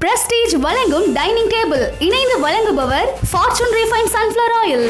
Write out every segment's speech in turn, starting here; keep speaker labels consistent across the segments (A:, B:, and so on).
A: prestige வழங்கும் dining table இணைந்து வழங்குபவர் Fortune refine sunflower oil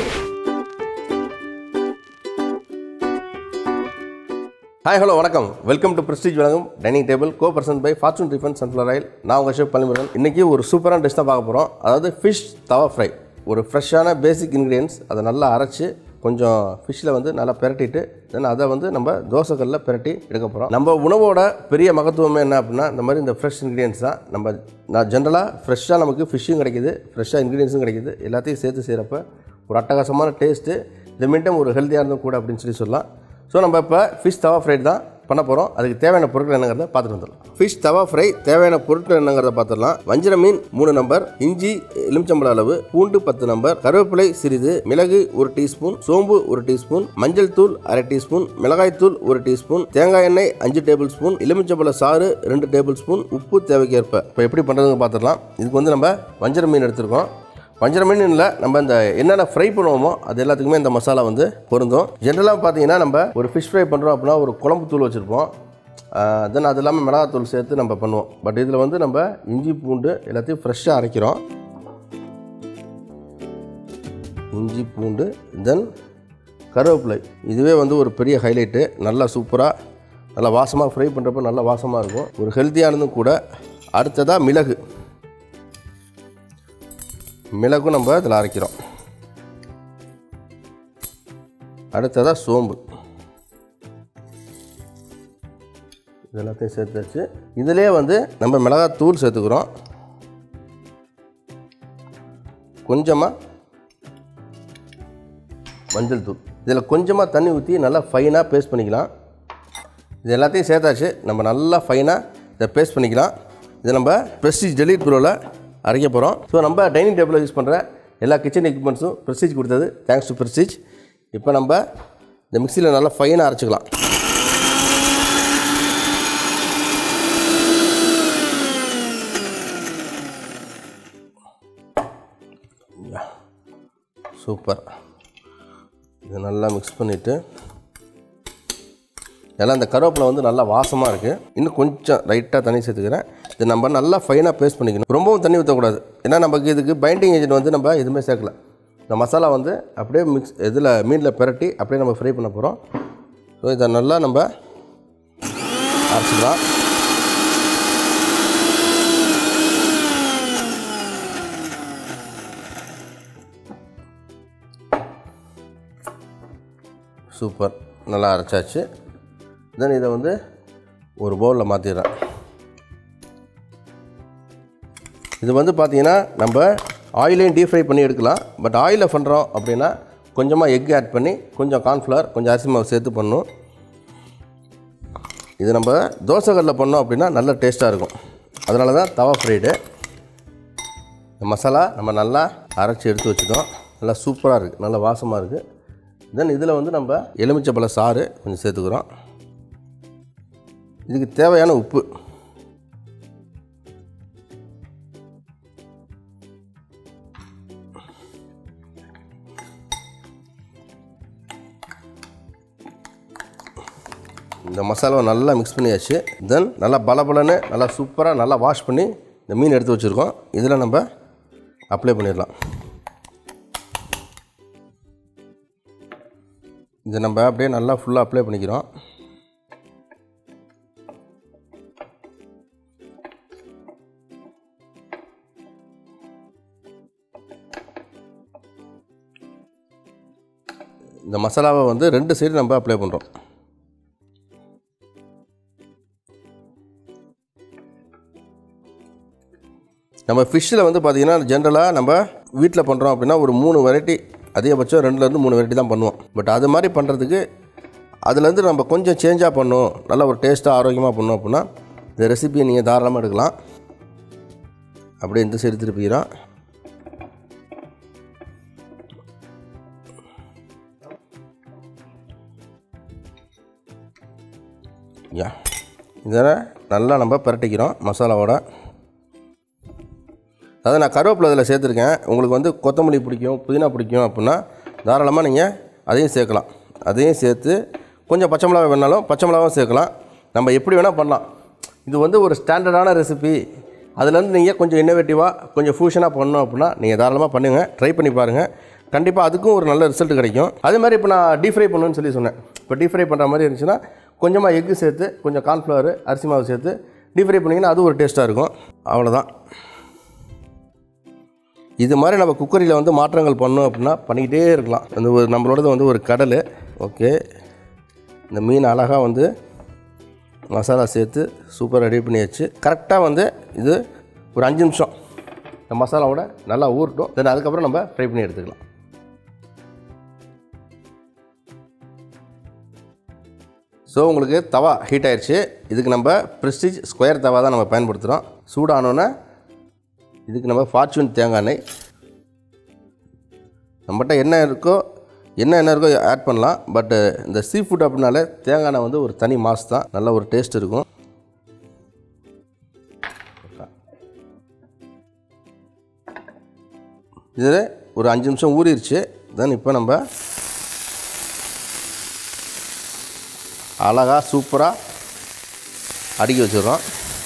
B: hi hello வணக்கம் வெல்கம் டு பிரஸ்டீஜ் வழங்கும் dining table co person by Fortune refined sunflower oil நான் உங்கள் ஷெஃப் பழமுருகன் இன்றைக்கி ஒரு சூப்பரான டிஷ் தான் பார்க்க போகிறோம் அதாவது ஃபிஷ் தவா ஃப்ரை ஒரு ஃப்ரெஷ்ஷான பேசிக் இன்க்ரீடியன்ஸ் அதை நல்லா அரைச்சி கொஞ்சம் ஃபிஷ்ஷில் வந்து நல்லா பிரட்டிட்டு தென் அதை வந்து நம்ம தோசைக்கல்லில் பிரட்டி எடுக்க போகிறோம் நம்ம உணவோட பெரிய மகத்துவமே என்ன அப்படின்னா இந்த மாதிரி இந்த ஃப்ரெஷ் இன்க்ரீடியன்ஸ் தான் நம்ம நான் ஜென்ரலாக ஃப்ரெஷ்ஷாக நமக்கு ஃபிஷ்ஷும் கிடைக்குது ஃப்ரெஷ்ஷாக இன்க்ரீடியன்ஸும் கிடைக்குது எல்லாத்தையும் சேர்த்து செய்கிறப்ப ஒரு அட்டகாசமான டேஸ்ட்டு இது மீண்டும் ஒரு ஹெல்த்தியாக இருந்தும் கூட அப்படின்னு சொல்லி சொல்லலாம் ஸோ நம்ம இப்போ ஃபிஷ் தவா ஃப்ரை தான் பண்ண போகிறோம் அதுக்கு தேவையான பொருட்கள் என்னங்கிறத பார்த்துட்டு வந்துடலாம் ஃபிஷ் தவா ஃப்ரை தேவையான பொருட்கள் என்னங்கிறத பார்த்துடலாம் வஞ்சிர மீன் மூணு நம்பர் இஞ்சி எலுமிச்சம்பழ அளவு பூண்டு பத்து நம்பர் கருவேப்பிலை சிறிது மிளகு ஒரு டீஸ்பூன் சோம்பு ஒரு டீஸ்பூன் மஞ்சள் தூள் அரை டீஸ்பூன் மிளகாய் தூள் ஒரு டீஸ்பூன் தேங்காய் எண்ணெய் அஞ்சு டேபிள் ஸ்பூன் எலுமிச்சம்பழ சாறு ரெண்டு டேபிள் ஸ்பூன் உப்பு தேவைக்கேற்ப இப்போ எப்படி பண்ணுறதுன்னு பார்த்துடலாம் இதுக்கு வந்து நம்ம வஞ்சிர மீன் எடுத்திருக்கோம் வஞ்சர மீன் இல்லை நம்ம இந்த என்னென்ன ஃப்ரை பண்ணுவோமோ அது எல்லாத்துக்குமே இந்த மசாலா வந்து பொருந்தும் ஜென்ரலாக பார்த்தீங்கன்னா நம்ம ஒரு ஃபிஷ் ஃப்ரை பண்ணுறோம் அப்படின்னா ஒரு குழம்பு தூள் வச்சுருப்போம் தென் அது இல்லாமல் மிளகாத்தூள் சேர்த்து நம்ம பண்ணுவோம் பட் இதில் வந்து நம்ம இஞ்சி பூண்டு எல்லாத்தையும் ஃப்ரெஷ்ஷாக அரைக்கிறோம் இஞ்சி பூண்டு தென் கருவேப்பிலை இதுவே வந்து ஒரு பெரிய ஹைலைட்டு நல்லா சூப்பராக நல்லா வாசமாக ஃப்ரை பண்ணுறப்ப நல்லா வாசமாக இருக்கும் ஒரு ஹெல்த்தியானதும் கூட அடுத்ததாக மிளகு மிளகும் நம்ம இதில் அரைக்கிறோம் அடுத்ததாக சோம்பு இது எல்லாத்தையும் சேர்த்து வச்சு இதிலே வந்து நம்ம மிளகாய் தூள் சேர்த்துக்கிறோம் கொஞ்சமாக மஞ்சள் தூள் இதில் கொஞ்சமாக தண்ணி ஊற்றி நல்லா ஃபைனாக பேஸ்ட் பண்ணிக்கலாம் இது எல்லாத்தையும் சேர்த்தாச்சு நம்ம நல்லா ஃபைனாக இதை பேஸ்ட் பண்ணிக்கலாம் இதை நம்ம ப்ரெஸ்டீஜ் டெலிட் ப்ரோவில் அரைக்க போகிறோம் ஸோ நம்ம டைனிங் டேபிளில் யூஸ் பண்ணுற எல்லா கிச்சன் எக்யூப்மெண்ட்ஸும் ப்ரெஸ்டீஜ் கொடுத்தது தேங்க்ஸ் டு ப்ரெஸ்டீஜ் இப்போ நம்ம இந்த மிக்சியில் நல்லா ஃபைனாக அரைச்சிக்கலாம் சூப்பர் இதை நல்லா மிக்ஸ் பண்ணிவிட்டு எல்லாம் இந்த கருவேப்பிலை வந்து நல்லா வாசமாக இருக்குது இன்னும் கொஞ்சம் லைட்டாக தண்ணி சேர்த்துக்கிறேன் இது நம்ம நல்லா ஃபைனாக பேஸ்ட் பண்ணிக்கணும் ரொம்பவும் தண்ணி ஊற்றக்கூடாது ஏன்னா நமக்கு இதுக்கு பைண்டிங் ஏஜென்ட் வந்து நம்ம எதுவுமே சேர்க்கல இந்த மசாலா வந்து அப்படியே மிக்ஸ் இதில் மீனில் பிரட்டி அப்படியே நம்ம ஃப்ரை பண்ண போகிறோம் ஸோ இதை நல்லா நம்ம அரைச்சிக்கலாம் சூப்பர் நல்லா அரைச்சாச்சு தென் இதை வந்து ஒரு பவுலில் மாற்றிடுறேன் இது வந்து பார்த்திங்கன்னா நம்ம ஆயிலையும் டீப் ஃப்ரை பண்ணி எடுக்கலாம் பட் ஆயிலில் பண்ணுறோம் அப்படின்னா கொஞ்சமாக எக் ஆட் பண்ணி கொஞ்சம் கார்ன்ஃப்ளவர் கொஞ்சம் அரிசி மாவு சேர்த்து பண்ணணும் இது நம்ம தோசைகளில் பண்ணோம் அப்படின்னா நல்ல டேஸ்ட்டாக இருக்கும் அதனால தான் தவா ஃப்ரைடு இந்த மசாலா நம்ம நல்லா அரைச்சி எடுத்து வச்சுட்டோம் நல்லா சூப்பராக இருக்குது நல்லா வாசமாக இருக்குது தென் இதில் வந்து நம்ம எலுமிச்சப்பழ சாறு கொஞ்சம் சேர்த்துக்கிறோம் இதுக்கு தேவையான உப்பு இந்த மசாலாவை நல்லா மிக்ஸ் பண்ணியாச்சு தென் நல்லா பலபலன்னு நல்லா சூப்பராக நல்லா வாஷ் பண்ணி இந்த மீன் எடுத்து வச்சுருக்கோம் இதில் நம்ம அப்ளை பண்ணிடலாம் இதை நம்ம அப்படியே நல்லா ஃபுல்லாக அப்ளை பண்ணிக்கிறோம் இந்த மசாலாவை வந்து ரெண்டு சைடு நம்ம அப்ளை பண்ணுறோம் நம்ம ஃபிஷ்ஷில் வந்து பார்த்திங்கன்னா ஜென்ரலாக நம்ம வீட்டில் பண்ணுறோம் அப்படின்னா ஒரு மூணு வெரைட்டி அதிகபட்சம் ரெண்டுலேருந்து மூணு வெரைட்டி தான் பண்ணுவோம் பட் அது மாதிரி பண்ணுறதுக்கு அதுலேருந்து நம்ம கொஞ்சம் சேஞ்சாக பண்ணணும் நல்ல ஒரு டேஸ்ட்டாக ஆரோக்கியமாக பண்ணோம் அப்படின்னா இந்த ரெசிபியை நீங்கள் தாராளமாக எடுக்கலாம் அப்படியே இந்த சைடு திருப்பிக்கிறோம் யா இதை நல்லா நம்ம பரட்டிக்கிறோம் மசாலாவோட அதாவது நான் கருவேப்பிலை அதில் சேர்த்துருக்கேன் உங்களுக்கு வந்து கொத்தமல்லி பிடிக்கும் புதினா பிடிக்கும் அப்படின்னா தாராளமாக நீங்கள் அதையும் சேர்க்கலாம் அதையும் சேர்த்து கொஞ்சம் பச்சை மிளகா வேணாலும் பச்சை மிளகாவும் சேர்க்கலாம் நம்ம எப்படி வேணால் பண்ணலாம் இது வந்து ஒரு ஸ்டாண்டர்டான ரெசிபி அதுலேருந்து நீங்கள் கொஞ்சம் இன்னோவேட்டிவாக கொஞ்சம் ஃபியூஷனாக பண்ணணும் அப்படின்னா நீங்கள் தாராளமாக பண்ணுங்கள் ட்ரை பண்ணி பாருங்கள் கண்டிப்பாக அதுக்கும் ஒரு நல்ல ரிசல்ட் கிடைக்கும் அதே மாதிரி இப்போ நான் டீப் ஃப்ரை பண்ணுவேன்னு சொல்லி சொன்னேன் இப்போ டீப் ஃப்ரை பண்ணுற மாதிரி இருந்துச்சுன்னா கொஞ்சமாக எக்கு சேர்த்து கொஞ்சம் கார்ன்ஃப்ளவர் அரிசி மாவு சேர்த்து டீப் ஃப்ரை பண்ணிங்கன்னா அது ஒரு டேஸ்ட்டாக இருக்கும் அவ்வளோதான் இது மாதிரி நம்ம குக்கரியில் வந்து மாற்றங்கள் பண்ணோம் அப்படின்னா பண்ணிக்கிட்டே இருக்கலாம் அந்த ஒரு நம்மளோடது வந்து ஒரு கடல் ஓகே இந்த மீன் அழகாக வந்து மசாலா சேர்த்து சூப்பர் ரெடி பண்ணியாச்சு கரெக்டாக வந்து இது ஒரு அஞ்சு நிமிஷம் இந்த மசாலாவோட நல்லா ஊறட்டும் தென் அதுக்கப்புறம் நம்ம ஃப்ரை பண்ணி எடுத்துக்கலாம் ஸோ உங்களுக்கு தவா ஹீட் ஆயிடுச்சு இதுக்கு நம்ம ப்ரெஸ்டீஜ் ஸ்கொயர் தவா தான் நம்ம பயன்படுத்துகிறோம் சூடானோன்னே இதுக்கு நம்ம ஃபார்ச்சூன் தேங்காய் எண்ணெய் நம்மகிட்ட என்ன இருக்கோ என்ன என்ன இருக்கோ ஆட் பண்ணலாம் பட்டு இந்த சீ ஃபுட் அப்படின்னாலே தேங்காய் எண்ணெய் வந்து ஒரு தனி மாஸ் தான் நல்ல ஒரு டேஸ்ட் இருக்கும் இதில் ஒரு அஞ்சு நிமிஷம் ஊறிடுச்சு தென் இப்போ நம்ம அழகாக சூப்பராக அடுக்கி வச்சிடுறோம்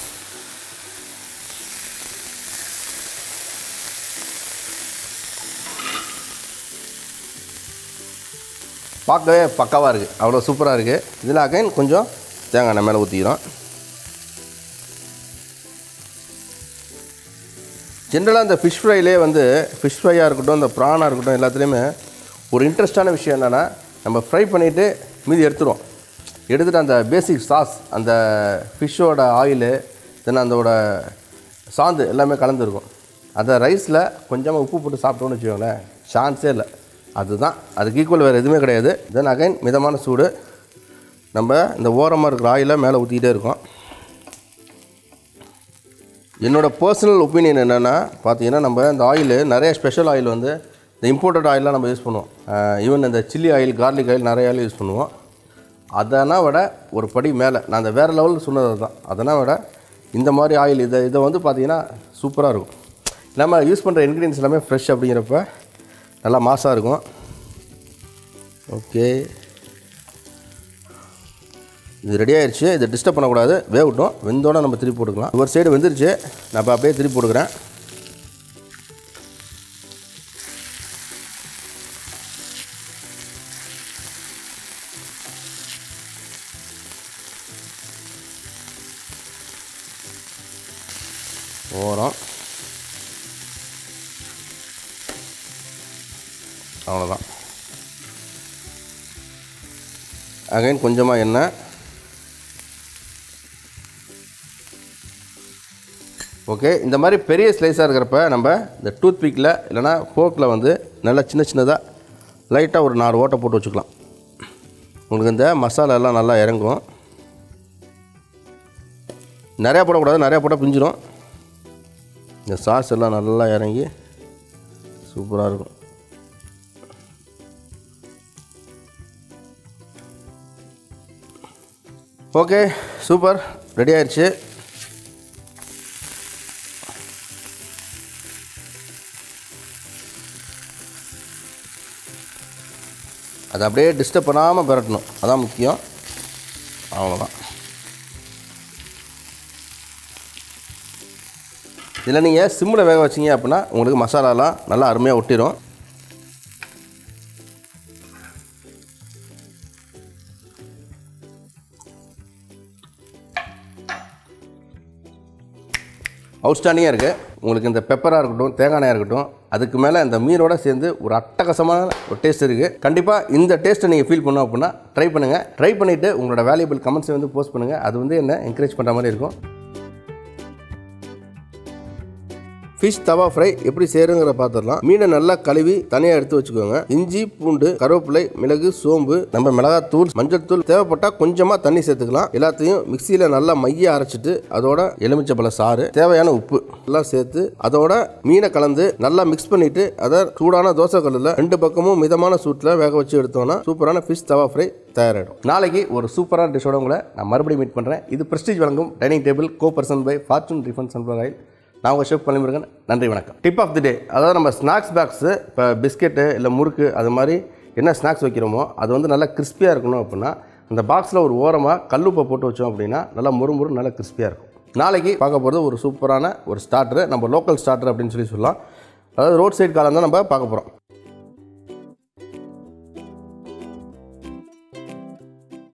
B: பார்க்கவே பக்காவாக இருக்குது அவ்வளோ சூப்பராக இருக்குது இதில் அகைன் கொஞ்சம் தேங்காய் எண்ணெய் மேலே ஊற்றிக்கிறோம் ஜென்ரலாக இந்த ஃபிஷ் ஃப்ரைலே வந்து ஃபிஷ் ஃப்ரையாக இருக்கட்டும் இந்த ப்ரானாக இருக்கட்டும் எல்லாத்துலேயுமே ஒரு இன்ட்ரெஸ்டான விஷயம் என்னென்னா நம்ம ஃப்ரை பண்ணிவிட்டு மீதி எடுத்துருவோம் எடுத்துகிட்டு அந்த பேசிக் சாஸ் அந்த ஃபிஷ்ஷோட ஆயிலு தென் அதோட சாந்து எல்லாமே கலந்துருக்கும் அந்த ரைஸில் கொஞ்சமாக உப்பு போட்டு சாப்பிட்டோன்னு வச்சுக்கோங்களேன் சான்ஸே இல்லை அதுதான் அதுக்கு ஈக்குவல் வேறு எதுவுமே கிடையாது தென் அகைன் மிதமான சூடு நம்ம இந்த ஓரமாக இருக்கிற ஆயிலை மேலே ஊற்றிக்கிட்டே இருக்கோம் என்னோடய பர்சனல் ஒப்பீனியன் என்னென்னா பார்த்தீங்கன்னா நம்ம இந்த ஆயில் நிறைய ஸ்பெஷல் ஆயில் வந்து இந்த இம்போர்ட்டட் ஆயிலெலாம் நம்ம யூஸ் பண்ணுவோம் ஈவன் இந்த சில்லி ஆயில் கார்லிக் ஆயில் நிறைய ஆயில் யூஸ் பண்ணுவோம் அதனால் விட ஒரு படி மேலே நான் அந்த வேறு லெவலில் சொன்னது தான் அதனால் விட இந்த மாதிரி ஆயில் இதை இதை வந்து பார்த்தீங்கன்னா சூப்பராக இருக்கும் நம்ம யூஸ் பண்ணுற இன்க்ரீடியன்ஸ் எல்லாமே ஃப்ரெஷ் அப்படிங்கிறப்ப நல்லா மாசாக இருக்கும் ஓகே இது ரெடி ஆயிடுச்சு இதை டிஸ்டர்ப் பண்ணக்கூடாது வேகட்டும் வெந்தோட நம்ம திருப்பி போட்டுக்கலாம் ஒரு சைடு வெந்துருச்சு நான் இப்போ அப்படியே திருப்பி போட்டுக்கிறேன் ஓரம் அவ்வளோதான் அகைன் கொஞ்சமாக எண்ணெய் ஓகே இந்த மாதிரி பெரிய ஸ்லைஸாக இருக்கிறப்ப நம்ம இந்த டூத் பிக்கில் இல்லைனா ஃபோக்கில் வந்து நல்லா சின்ன சின்னதாக லைட்டாக ஒரு நாலு ஓட்டை போட்டு வச்சுக்கலாம் உங்களுக்கு இந்த மசாலா எல்லாம் நல்லா இறங்கும் நிறையா போடக்கூடாது நிறையா போட்டால் பிஞ்சிரும் இந்த சாஸ் எல்லாம் நல்லா இறங்கி சூப்பராக இருக்கும் ஓகே சூப்பர் ரெடி ஆயிடுச்சு அதை அப்படியே டிஸ்டர்ப் பண்ணாமல் பெரட்டணும் அதான் முக்கியம் அவ்வளோதான் இதில் நீங்கள் சிம்மில் வேக வச்சீங்க அப்படின்னா உங்களுக்கு மசாலாலாம் நல்லா அருமையாக ஒட்டிடும் அவுட்ஸ்டாண்டிங்காக இருக்குது உங்களுக்கு இந்த பெப்பராக இருக்கட்டும் தேங்காய் எண்ணெயாக இருக்கட்டும் அதுக்கு மேலே இந்த மீனோட சேர்ந்து ஒரு அட்டகாசமான ஒரு டேஸ்ட் இருக்குது கண்டிப்பாக இந்த டேஸ்ட்டை நீங்கள் ஃபீல் பண்ணோம் அப்படின்னா ட்ரை பண்ணுங்கள் ட்ரை பண்ணிவிட்டு உங்களோட வேல்யூபிள் கமெண்ட்ஸை வந்து போஸ்ட் பண்ணுங்கள் அது வந்து என்ன என்கரேஜ் பண்ணுற மாதிரி இருக்கும் ஃபிஷ் தவா ஃப்ரை எப்படி செய்யறங்கிற பார்த்துடலாம் மீனை நல்லா கழுவி தனியாக எடுத்து வச்சுக்கோங்க இஞ்சி பூண்டு கருவேப்பிலை மிளகு சோம்பு நம்ம மிளகாத்தூள் மஞ்சள் தூள் தேவைப்பட்டா கொஞ்சமாக தண்ணி சேர்த்துக்கலாம் எல்லாத்தையும் மிக்சியில் நல்லா மைய அரைச்சிட்டு அதோட எலுமிச்சப்பழ சாறு தேவையான உப்பு எல்லாம் சேர்த்து அதோட மீனை கலந்து நல்லா மிக்ஸ் பண்ணிட்டு அதை சூடான தோசை கல்லில் ரெண்டு பக்கமும் மிதமான சூட்டில் வேக வச்சு எடுத்தோம்னா சூப்பரான ஃபிஷ் தவா ஃப்ரை தயாராகிடும் நாளைக்கு ஒரு சூப்பரான டிஷ்ஷோட உங்களை நான் மறுபடியும் மீட் பண்ணுறேன் இது பிரஸ்டீஜ் வழங்கும் dining table co person by Fortune refined sunflower oil நான் உங்கள் ஷெஃப் பழனிமுருகன் நன்றி வணக்கம் டிப் ஆஃப் தி டே அதாவது நம்ம ஸ்நாக்ஸ் பாக்ஸு இப்போ பிஸ்கெட்டு இல்லை முறுக்கு அது மாதிரி என்ன ஸ்நாக்ஸ் வைக்கிறோமோ அது வந்து நல்லா கிறிஸ்பியாக இருக்கணும் அப்படின்னா அந்த பாக்ஸில் ஒரு ஓரமாக கல்லுப்பை போட்டு வச்சோம் அப்படின்னா நல்லா முறுமுறு நல்லா கிறிஸ்பியாக இருக்கும் நாளைக்கு பார்க்க போகிறது ஒரு சூப்பரான ஒரு ஸ்டார்டர் நம்ம லோக்கல் ஸ்டார்டர் அப்படின்னு சொல்லி சொல்லலாம் அதாவது ரோட் சைடு காலம் தான் நம்ம பார்க்க போகிறோம்